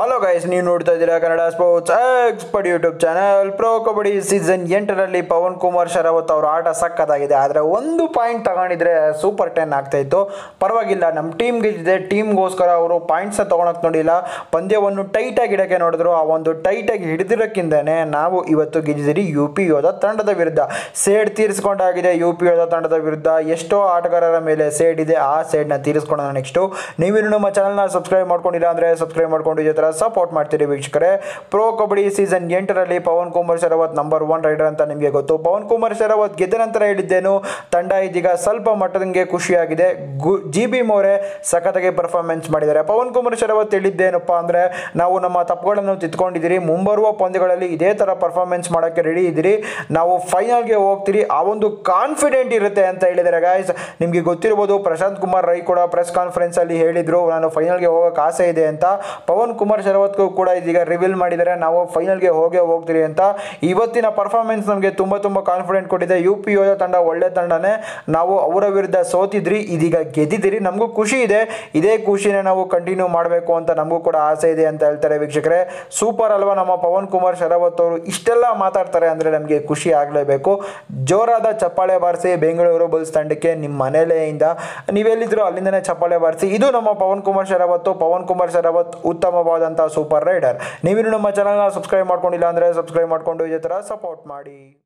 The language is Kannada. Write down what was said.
ಹಲೋ ಗೈಸ್ ನೀವು ನೋಡ್ತಾ ಇದ್ದೀರಾ Kannada sports expert YouTube channel pro kabaddi season ಎಂಟರಲ್ಲಿ ಪವನ್ ಕುಮಾರ್ ಶರಾವತ್ ಅವ್ರ ಆಟ ಸಕ್ಕತ್ತಾಗಿದೆ ಆದರೆ ಒಂದು ಪಾಯಿಂಟ್ ತಗೊಂಡಿದ್ರೆ ಸೂಪರ್ ಟೆನ್ ಆಗ್ತಾ ಇತ್ತು ಪರವಾಗಿಲ್ಲ ನಮ್ಮ ಟೀಮ್ ಗೆದ್ದಿದೆ ಟೀಮ್ಗೋಸ್ಕರ ಅವರು ಪಾಯಿಂಟ್ಸ್ನ ತೊಗೊಳಕ್ಕೆ ನೋಡಿಲ್ಲ ಪಂದ್ಯವನ್ನು ಟೈಟಾಗಿ ಇಡೋಕ್ಕೆ ನೋಡಿದ್ರು ಆ ಒಂದು ಟೈಟಾಗಿ ಹಿಡಿದಿರೋಕ್ಕಿಂತಲೇ ನಾವು ಇವತ್ತು ಗೆದ್ದಿದ್ದೀರಿ ಯು ಪಿ ಯೋಧ ತಂಡದ ವಿರುದ್ಧ ಸೇಡ್ ತೀರಿಸ್ಕೊಂಡಾಗಿದೆ ಯು ಪಿ ಯೋಧ ತಂಡದ ವಿರುದ್ಧ ಎಷ್ಟೋ ಆಟಗಾರರ ಮೇಲೆ ಸೇಡ್ ಇದೆ ಆ ಸೇಡ್ನ ತೀರಿಸ್ಕೊಳ್ಳೋಣ ನೆಕ್ಸ್ಟು ನೀವಿನ್ನು ನಮ್ಮ ಚಾನಲ್ನ ಸಬ್ಸ್ಕ್ರೈಬ್ ಮಾಡ್ಕೊಂಡಿಲ್ಲ ಅಂದರೆ ಸಬ್ಸ್ಕ್ರೈಬ್ ಮಾಡ್ಕೊಂಡು ಇದೇ ಥರ ಸಪೋರ್ಟ್ ಮಾಡ್ತೀರಿ ವೀಕ್ಷಕರೇ ಪ್ರೋ ಕಬಡ್ಡಿ ಸೀಸನ್ ಎಂಟರಲ್ಲಿ Pavan Kumar Sehrawat number one raider ಅಂತ ನಿಮಗೆ ಗೊತ್ತು ಪವನ್ ಕುಮಾರ್ ಶರಾವತ್ ಗೆದ್ದ ನಂತರ ಹೇಳಿದ್ದೇನು ತಂಡ ಇದೀಗ ಸ್ವಲ್ಪ ಮಟ್ಟದಂಗೆ ಖುಷಿಯಾಗಿದೆ ಗು ಜಿ ಬಿ ಮೋರೆ ಸಖತ್ತಾಗಿ ಪರ್ಫಾರ್ಮೆನ್ಸ್ ಮಾಡಿದ್ದಾರೆ ಪವನ್ ಕುಮಾರ್ ಶರಾವತ್ ಹೇಳಿದ್ದೇನಪ್ಪ ಅಂದರೆ ನಾವು ನಮ್ಮ ತಪ್ಪುಗಳನ್ನು ತಿದ್ಕೊಂಡಿದ್ದೀರಿ ಮುಂಬರುವ ಪಂದ್ಯಗಳಲ್ಲಿ ಇದೇ ಥರ ಪರ್ಫಾರ್ಮೆನ್ಸ್ ಮಾಡೋಕ್ಕೆ ರೆಡಿ ಇದ್ದೀರಿ ನಾವು ಫೈನಲ್ಗೆ ಹೋಗ್ತೀರಿ ಆ ಒಂದು ಕಾನ್ಫಿಡೆಂಟ್ ಇರುತ್ತೆ ಅಂತ ಹೇಳಿದ್ದಾರೆ ಗಾಯ್ಸ್ ನಿಮಗೆ ಗೊತ್ತಿರ್ಬೋದು ಪ್ರಶಾಂತ್ ಕುಮಾರ್ ರೈ ಕೂಡ ಪ್ರೆಸ್ ಕಾನ್ಫರೆನ್ಸಲ್ಲಿ ಹೇಳಿದರು ನಾನು ಫೈನಲ್ಗೆ ಹೋಗೋಕೆ ಆಸೆ ಇದೆ ಅಂತ ಪವನ್ ಕುಮಾರ್ ಶರವತ್ಗೂ ಕೂಡ ಇದೀಗ ರಿವೀಲ್ ಮಾಡಿದ್ದಾರೆ ನಾವು ಫೈನಲ್ಗೆ ಹೋಗೇ ಹೋಗ್ತೀರಿ ಅಂತ ಇವತ್ತಿನ ಪರ್ಫಾರ್ಮೆನ್ಸ್ ನಮಗೆ ತುಂಬ ತುಂಬ ಕಾನ್ಫಿಡೆಂಟ್ ಕೊಟ್ಟಿದೆ ಯು ಪಿ ಯೋಧ ತಂಡ ಒಳ್ಳೆ ತಂಡನೇ ನಾವು ಅವರ ವಿರುದ್ಧ ಸೋತಿದ್ರಿ ಇದೀಗ ಗೆದ್ದಿದ್ದೀರಿ ನಮಗೂ ಖುಷಿ ಇದೆ ಇದೇ ಖುಷಿನ ನಾವು ಕಂಟಿನ್ಯೂ ಮಾಡಬೇಕು ಅಂತ ನಮಗೂ ಕೂಡ ಆಸೆ ಇದೆ ಅಂತ ಹೇಳ್ತಾರೆ ವೀಕ್ಷಕರೇ ಸೂಪರ್ ಅಲ್ವಾ ನಮ್ಮ ಪವನ್ ಕುಮಾರ್ ಶರಾವತ್ ಅವರು ಇಷ್ಟೆಲ್ಲ ಮಾತಾಡ್ತಾರೆ ಅಂದರೆ ನಮಗೆ ಖುಷಿ ಆಗಲೇಬೇಕು ಜೋರಾದ ಚಪ್ಪಾಳೆ ಬಾರಿಸಿ ಬೆಂಗಳೂರು ಬುಲ್ಸ್ ತಂಡಕ್ಕೆ ನಿಮ್ಮ ಮನೆಯಲ್ಲೆಯಿಂದ ನೀವೆಲ್ಲಿದ್ರು ಅಲ್ಲಿಂದನೇ ಚಪ್ಪಾಳೆ ಬಾರಿಸಿ ಇದು ನಮ್ಮ ಪವನ್ ಕುಮಾರ್ ಶರಾವತ್ತು ಪವನ್ ಕುಮಾರ್ ಶರಾವತ್ ಉತ್ತಮವಾದಂಥ ಸೂಪರ್ ರೈಡರ್ ನೀವಿನ್ನು ನಮ್ಮ ಚಾನಲ್ನ ಸಬ್ಸ್ಕ್ರೈಬ್ ಮಾಡ್ಕೊಂಡಿಲ್ಲ ಅಂದರೆ ಸಬ್ಸ್ಕ್ರೈಬ್ ಮಾಡಿಕೊಂಡು ಇದೇ ಥರ ಸಪೋರ್ಟ್ ಮಾಡಿ